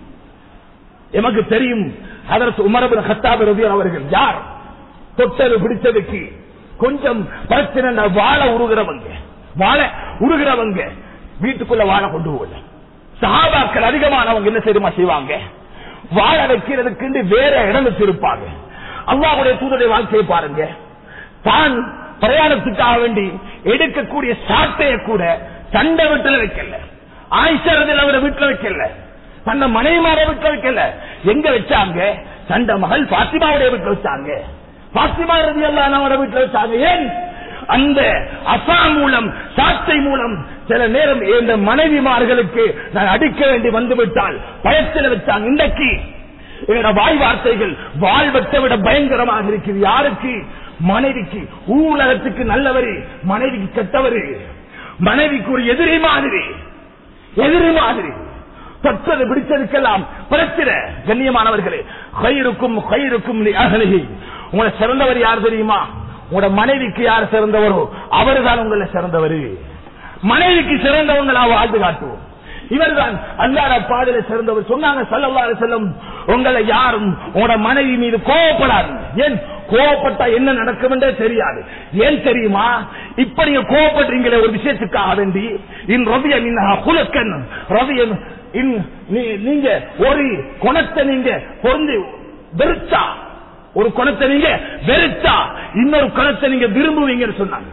எமக்கு தெரியும் அதற்கு உமரபின் ஹத்தாப் ரவி அவர்கள் யார் தொட்டது பிடித்ததுக்கு கொஞ்சம் பிரச்சனை வாழ உருகிறவங்க வாழ உருகிறவங்க வீட்டுக்குள்ள வாழ கொண்டு போகல சஹாபாக்கள் அதிகமானவங்க என்ன செய்யுமா செய்வாங்க வாழ வைக்கிறதுக்கு வேற இடம் வச்சிருப்பாங்க அல்லாஹ்வுடைய தூதருடைய வாழ்க்கையை பாருங்க தான் பிரயாணத்துக்காக வேண்டி எடுக்கக்கூடிய சாட்டையை கூட சண்டை வீட்டுல வைக்கல ஆயிஷரதில் அவரை வீட்டுல வைக்கல தன்னை மனைவிமார வீட்டுல வைக்கல எங்க வச்சாங்க சண்டை மகள் பாத்திமாவுடைய வீட்டுல வச்சாங்க பாத்திமா ரதி அல்லாஹ் வீட்டுல வச்சாங்க ஏன் அந்த அசா மூலம் சாட்டை மூலம் சில நேரம் இந்த மனைவிமார்களுக்கு நான் அடிக்க வேண்டி வந்து விட்டால் பயத்தில் வச்சாங்க இன்றைக்கு எங்களோட வாய் வார்த்தைகள் வாழ்வத்தை விட பயங்கரமாக இருக்குது யாருக்கு மனைவிக்கு ஊலகத்துக்கு நல்லவரு மனைவிக்கு கெட்டவரு மனைவிக்கு ஒரு எதிரி மாதிரி எதிரி மாதிரி தொட்டது பிடிச்சதுக்கெல்லாம் பிரச்சனை கண்ணியமானவர்களே கயிறுக்கும் கயிறுக்கும் அகலகி உங்களை சிறந்தவர் யார் தெரியுமா உங்களோட மனைவிக்கு யார் சிறந்தவரோ அவர்தான் உங்களை சிறந்தவர் மனைவிக்கு சிறந்தவங்களா வாழ்ந்து காட்டுவோம் இவர்தான் அல்லாட பாடல சிறந்தவர் சொன்னாங்க சல்லல்லாஹு செல்லும் உங்களை யாரும் உங்களோட மனைவி மீது கோவப்படாது ஏன் கோவப்பட்டா என்ன நடக்கும் என்றே தெரியாது ஏன் தெரியுமா இப்ப நீங்க கோவப்படுறீங்களே ஒரு விஷயத்துக்காக வேண்டி இன் ரவிய குலக்கன் ரவியன் இன் நீ- நீங்க ஒரு குணத்தை நீங்க பொருந்து வெறுத்தா ஒரு குணத்தை நீங்க வெறுத்தா இன்னொரு குணத்தை நீங்க விரும்புவீங்கன்னு சொன்னாங்க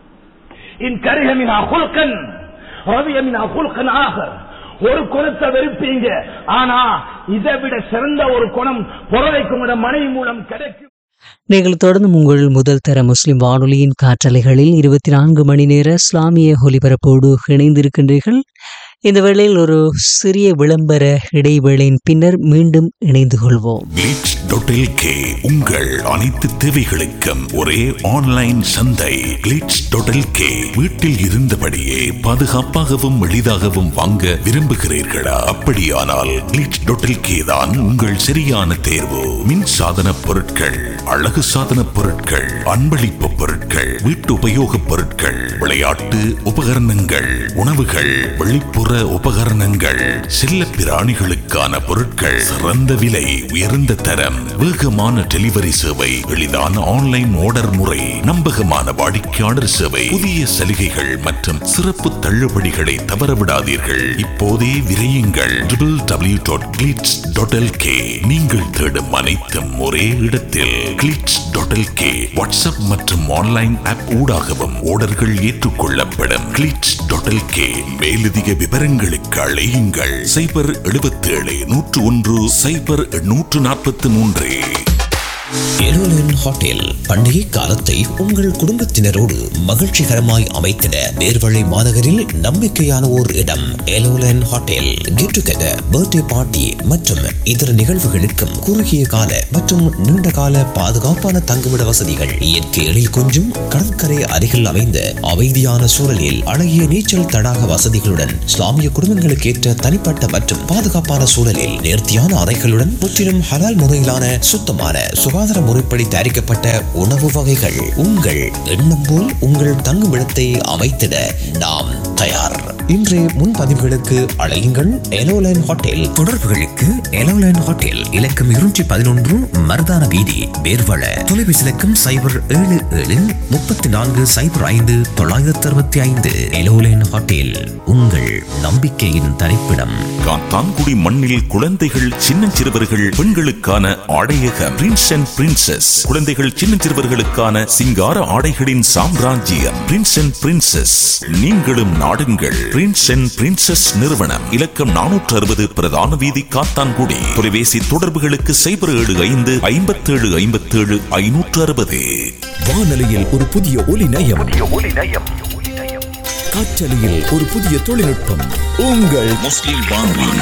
இன் கரிகமினா குல்கன் ரவியமினா குல்கன் ஆக ஒரு குணத்தை வெறுப்பீங்க ஆனா இதை விட சிறந்த ஒரு குணம் புறவைக்கு உங்களோட மனைவி மூலம் கிடைக்கும் நீங்கள் தொடர்ந்து உங்கள் முதல் தர முஸ்லிம் வானொலியின் காற்றலைகளில் இருபத்தி நான்கு மணி நேர இஸ்லாமிய ஒலிபரப்போடு இணைந்திருக்கின்றீர்கள் இந்த வேளையில் ஒரு சிறிய விளம்பர இடைவேளையின் பின்னர் மீண்டும் இணைந்து கொள்வோம் Glitch கே உங்கள் அனைத்து தேவைகளுக்கும் ஒரே ஆன்லைன் சந்தை கிளிட்ஸ் கே வீட்டில் இருந்தபடியே பாதுகாப்பாகவும் எளிதாகவும் வாங்க விரும்புகிறீர்களா அப்படியானால் கிளிட்ஸ் கே தான் உங்கள் சரியான தேர்வு மின் சாதன பொருட்கள் அழகு சாதன பொருட்கள் அன்பளிப்பு பொருட்கள் வீட்டு உபயோகப் பொருட்கள் விளையாட்டு உபகரணங்கள் உணவுகள் வெளிப்புற உபகரணங்கள் செல்ல பிராணிகளுக்கான பொருட்கள் சிறந்த விலை உயர்ந்த தரம் வேகமான டெலிவரி சேவை எளிதான ஆன்லைன் ஆர்டர் முறை நம்பகமான வாடிக்கையாளர் சேவை புதிய சலுகைகள் மற்றும் சிறப்பு தள்ளுபடிகளை தவறவிடாதீர்கள் இப்போதே விரையுங்கள் W dot glitz dot K நீங்கள் தேடும் அனைத்தும் ஒரே இடத்தில் கிளிட்ஸ் டாட் கே வாட்ஸ்அப் மற்றும் ஆன்லைன் ஆப் ஊடாகவும் ஆர்டர்கள் ஏற்றுக்கொள்ளப்படும் கிளிட்ஸ் டாட் கே மேலதிக விவரங்களுக்கு அழையுங்கள் சைபர் எழுபத்தேழு நூற்று ஒன்று சைபர் நூற்று நாற்பத்தி மூன்று எரோலன் ஹோட்டல் பண்டிகை காலத்தை உங்கள் குடும்பத்தினரோடு மகிழ்ச்சிகரமாய் அமைத்திட நேர்வழி மாநகரில் நம்பிக்கையான ஓர் இடம் எலோலன் hotel get together birthday party மற்றும் இதர நிகழ்வுகளுக்கும் குறுகிய கால மற்றும் நீண்ட கால பாதுகாப்பான தங்குமிட வசதிகள் இயற்கை எழில் கொஞ்சும் கடற்கரை அருகில் அமைந்த அமைதியான சூழலில் அழகிய நீச்சல் தடாக வசதிகளுடன் இஸ்லாமிய குடும்பங்களுக்கு ஏற்ற தனிப்பட்ட மற்றும் பாதுகாப்பான சூழலில் நேர்த்தியான அறைகளுடன் முற்றிலும் ஹலால் முறையிலான சுத்தமான சுகாதார முறைப்படி தயாரிக்கப்பட்ட உணவு வகைகள் உங்கள் எண்ணம் போல் உங்கள் தங்குமிடத்தை அமைத்திட நாம் தயார் இன்றைய முன்பதிவுகளுக்கு அழையுங்கள் எலோலைன் ஹோட்டல் தொடர்புகளுக்கு எலோலைன் ஹோட்டல் இலக்கம் இருநூற்றி பதினொன்று மருதான வீதி வேர்வள தொலைபேசி இலக்கம் சைபர் ஏழு ஏழு முப்பத்தி நான்கு சைபர் ஐந்து தொள்ளாயிரத்தி அறுபத்தி ஐந்து எலோலைன் ஹோட்டல் உங்கள் நம்பிக்கையின் தரிப்பிடம் காத்தான்குடி மண்ணில் குழந்தைகள் சின்னஞ்சிறுவர்கள் பெண்களுக்கான ஆடையகம் பிரின்ஸ் அண்ட் பிரின்சஸ் குழந்தைகள் சின்னஞ்சிறுவர்களுக்கான சிங்கார ஆடைகளின் சாம்ராஜ்யம் பிரின்ஸ் அண்ட் பிரின்சஸ் நீங்களும் நாடுங்கள் பிரின்ஸ் அண்ட் பிரின்சஸ் நிறுவனம் இலக்கம் நானூற்று அறுபது பிரதான வீதி காத்தான்குடி தொலைபேசி தொடர்புகளுக்கு சைபர் ஏழு ஐந்து ஐம்பத்தேழு ஐம்பத்தேழு ஐநூற்று அறுபது வானொலியில் ஒரு புதிய ஒலி நயம் காற்றலையில் ஒரு புதிய தொழில்நுட்பம் உங்கள் முஸ்லிம் வானொலி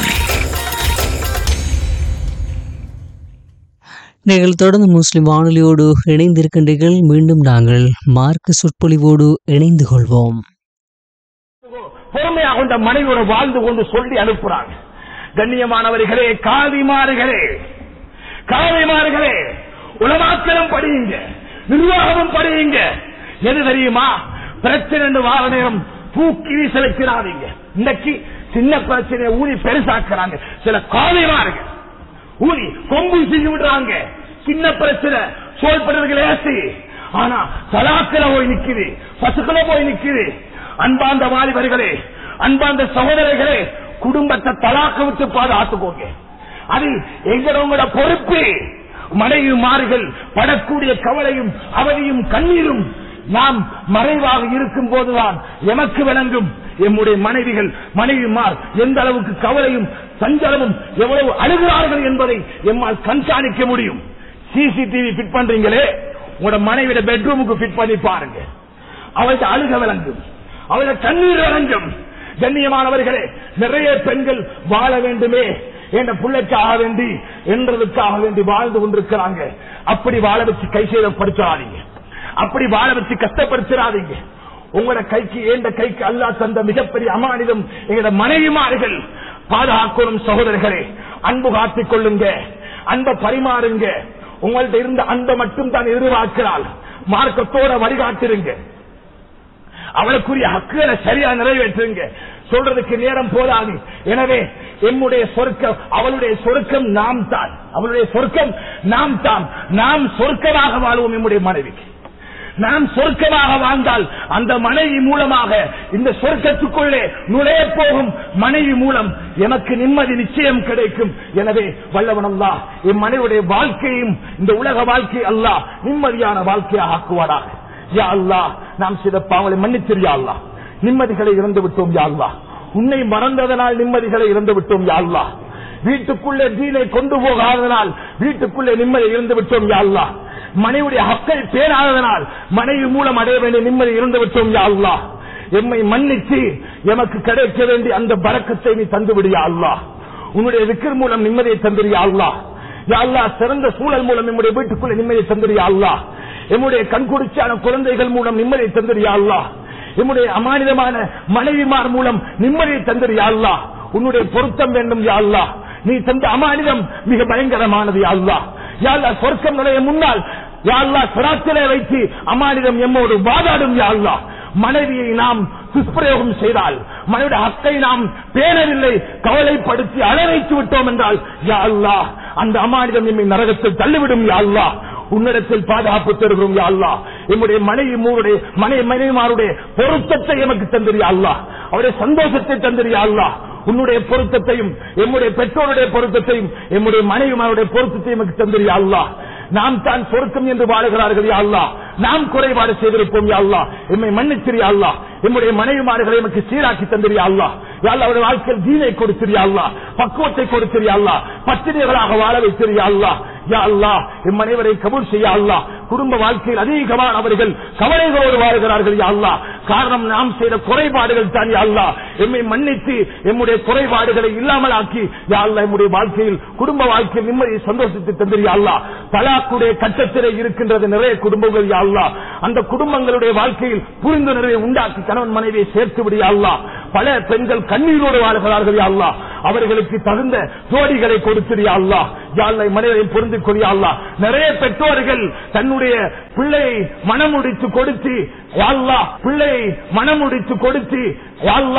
நீங்கள் தொடர்ந்து முஸ்லிம் வானொலியோடு இணைந்திருக்கின்றீர்கள் மீண்டும் நாங்கள் மார்க்க சொற்பொழிவோடு இணைந்து கொள்வோம் பொறுமையாக கொண்ட மனைவியோட வாழ்ந்து கொண்டு சொல்லி அனுப்புறாங்க கண்ணியமானவர்களே காதிமார்களே காதிமார்களே உலமாக்களும் படியுங்க நிர்வாகமும் படியுங்க எது தெரியுமா பிரச்சனை வார நேரம் தூக்கி வீசலுக்கிறாதீங்க இன்னைக்கு சின்ன பிரச்சனையை ஊறி பெருசாக்குறாங்க சில காதிமார்கள் ஊறி கொம்பு செஞ்சு விடுறாங்க சின்ன பிரச்சனை சோழ்படுறதுக்கு லேசி ஆனா தலாக்கில போய் நிக்குது பசுக்கள போய் நிக்குது அன்பாந்த வாலிபர்களே அன்பாந்த சகோதரர்களே குடும்பத்தை தலாக்க விட்டு பாதுகாத்துக்கோங்க அது எங்களோட பொறுப்பு மனைவிமார்கள் படக்கூடிய கவலையும் அவதியும் கண்ணீரும் நாம் மறைவாக இருக்கும் போதுதான் எமக்கு விளங்கும் எம்முடைய மனைவிகள் மனைவிமார் எந்த அளவுக்கு கவலையும் சஞ்சலமும் எவ்வளவு அழுகிறார்கள் என்பதை எம்மால் கண்காணிக்க முடியும் சிசிடிவி ஃபிட் பண்றீங்களே உங்களோட மனைவியோட பெட்ரூமுக்கு ஃபிட் பண்ணி பாருங்க அவளுக்கு அழுக விளங்கும் அவளோட கண்ணீர் விளங்கும் கண்ணியமானவர்களே நிறைய பெண்கள் வாழ வேண்டுமே என்ற பிள்ளைக்காக வேண்டி என்றதுக்காக வேண்டி வாழ்ந்து கொண்டிருக்கிறாங்க அப்படி வாழ வச்சு கை செய்தப்படுத்தாதீங்க அப்படி வாழ வச்சு கஷ்டப்படுத்திடாதீங்க உங்களோட கைக்கு ஏண்ட கைக்கு அல்லா தந்த மிகப்பெரிய அமானிதம் எங்களோட மனைவிமார்கள் பாதுகாக்கணும் சகோதரர்களே அன்பு காத்துக் கொள்ளுங்க அன்பை பரிமாறுங்க உங்கள்ட்ட இருந்த அன்பை மட்டும் தான் எதிர்பார்க்கிறாள் மார்க்கத்தோட வழிகாட்டிருங்க அவளுக்குரிய ஹக்குகளை சரியா நிறைவேற்றுங்க சொல்றதுக்கு நேரம் போதாது எனவே எம்முடைய சொர்க்கம் அவளுடைய சொர்க்கம் நாம் தான் அவளுடைய சொர்க்கம் நாம் தான் நாம் சொர்க்கமாக வாழ்வோம் எம்முடைய மனைவிக்கு நாம் சொர்க்கமாக வாழ்ந்தால் அந்த மனைவி மூலமாக இந்த சொர்க்கத்துக்குள்ளே நுழைய போகும் மனைவி மூலம் எனக்கு நிம்மதி நிச்சயம் கிடைக்கும் எனவே வல்லவன் அல்லா என் மனைவியுடைய வாழ்க்கையும் இந்த உலக வாழ்க்கை அல்லா நிம்மதியான வாழ்க்கையாக ஆக்குவாராக யா அல்லா நாம் செய்த பாவங்களை மன்னிச்சிரு யா அல்லா நிம்மதிகளை இறந்து விட்டோம் யா அல்லா உன்னை மறந்ததனால் நிம்மதிகளை இறந்து விட்டோம் யா அல்லா வீட்டுக்குள்ளே தீனை கொண்டு போகாததனால் வீட்டுக்குள்ளே நிம்மதி இருந்து விட்டோம் யா அல்லா மனைவியுடைய ஹக்கை பேராததனால் மனைவி மூலம் அடைய வேண்டிய நிம்மதி இருந்து விட்டோம் யா அல்லா எம்மை மன்னித்து எமக்கு கிடைக்க வேண்டிய அந்த பறக்கத்தை நீ தந்து விடியா அல்லா உன்னுடைய விக்கிர் மூலம் நிம்மதியை தந்திரியா அல்லா யா அல்லாஹ் சிறந்த சூழல் மூலம் நம்முடைய வீட்டுக்குள்ள நிம்மதியை தந்திரியா அல்லாஹ் எம்முடைய கண்குடிச்சான குழந்தைகள் மூலம் நிம்மதியை தந்திரியா அல்லாஹ் எம்முடைய அமானிதமான மனைவிமார் மூலம் நிம்மதியை தந்திரியா அல்லாஹ் உன்னுடைய பொருத்தம் வேண்டும் யா அல்லாஹ் நீ தந்த அமானிதம் மிக பயங்கரமானது யா அல்லாஹ் யா அல்லாஹ் சொர்க்கம் நுழைய முன்னால் யா அல்லாஹ் சிராத்திலே வைத்து அமானிதம் எம்மோடு வாதாடும் யா அல்லாஹ் மனைவியை நாம் துஷ்பிரயோகம் செய்தால் மனைவிയുടെ ஹக்கை நாம் பேணவில்லை கவலைப்படுத்தி அலரைத்து விட்டோம் என்றால் யா அல்லாஹ் அந்த அமானிதம் எம்மை நரகத்தில் தள்ளிவிடும் யா அல்லாஹ் உன்னிடத்தில் பாதுகாப்பு தருகிறோம் யா அல்லாஹ் எம்முடைய மனைவி மூருடைய மனைவி மனைவிமாருடைய பொருத்தத்தை எமக்கு தந்திரியா அல்லாஹ் அவருடைய சந்தோஷத்தை தந்திரியா அல்லாஹ் உன்னுடைய பொருத்தத்தையும் எம்முடைய பெற்றோருடைய பொருத்தத்தையும் எம்முடைய மனைவிமாருடைய பொருத்தத்தையும் எமக்கு தந்திரியா அல்லாஹ் நாம் தான் சொருக்கம் என்று வாழுகிறார்கள் யா அல்லாஹ் நாம் குறைபாடு செய்திருப்போம் யா அல்லாஹ் எம்மை மன்னிச்சிரியா அல்லாஹ் எம்முடைய மனைவிமார்களை எமக்கு சீராக்கி தந்திரியா அல்லாஹ் யா அல்லாஹ் அவருடைய வாழ்க்கையில் தீனை கொடுத்திரியா அல்லாஹ் பக்குவத்தை கொடுத்திரியா அல்லாஹ் பத்திரிகளாக வாழ வைத்திரியா அல்லாஹ் யா அல்லாஹ் எம் அனைவரை கபூல் செய்ய அல்லாஹ் குடும்ப வாழ்க்கையில் அதிகமான அவர்கள் கவலைகளோடு வாழ்கிறார்கள் யா அல்லாஹ் காரணம் நாம் செய்த குறைபாடுகள் தான் யா அல்லாஹ் எம்மை மன்னித்து எம்முடைய குறைபாடுகளை இல்லாமல் ஆக்கி யா அல்லாஹ் எம்முடைய வாழ்க்கையில் குடும்ப வாழ்க்கையில் நிம்மதியை சந்தோஷத்தை தந்திரியா அல்லாஹ் தலாக்குடைய கட்டத்திலே இருக்கின்றது நிறைய குடும்பங்கள் யா அல்லாஹ் அந்த குடும்பங்களுடைய வாழ்க்கையில் புரிந்துணர்வை உண்டாக்கி கணவன் மனைவியை சேர்த்து விடியா அல்லாஹ் பல பெண்கள் கண்ணீரோடு வாழ்கிறார்கள் யா அல்லாஹ் அவர்களுக்கு தகுந்த ஜோடிகளை கொடுத்திரியா அல்லாஹ் யா அல்லாஹ் மனைவியை புரிந்து கொள்ளியா அல்லாஹ் நிறைய பெற்றோர்கள் தன்னுடைய பிள்ளையை மனமுடித்து கொடுத்து யா அல்லாஹ் பிள்ளையை மனமுடித்து கொடுத்து யா அல்லாஹ்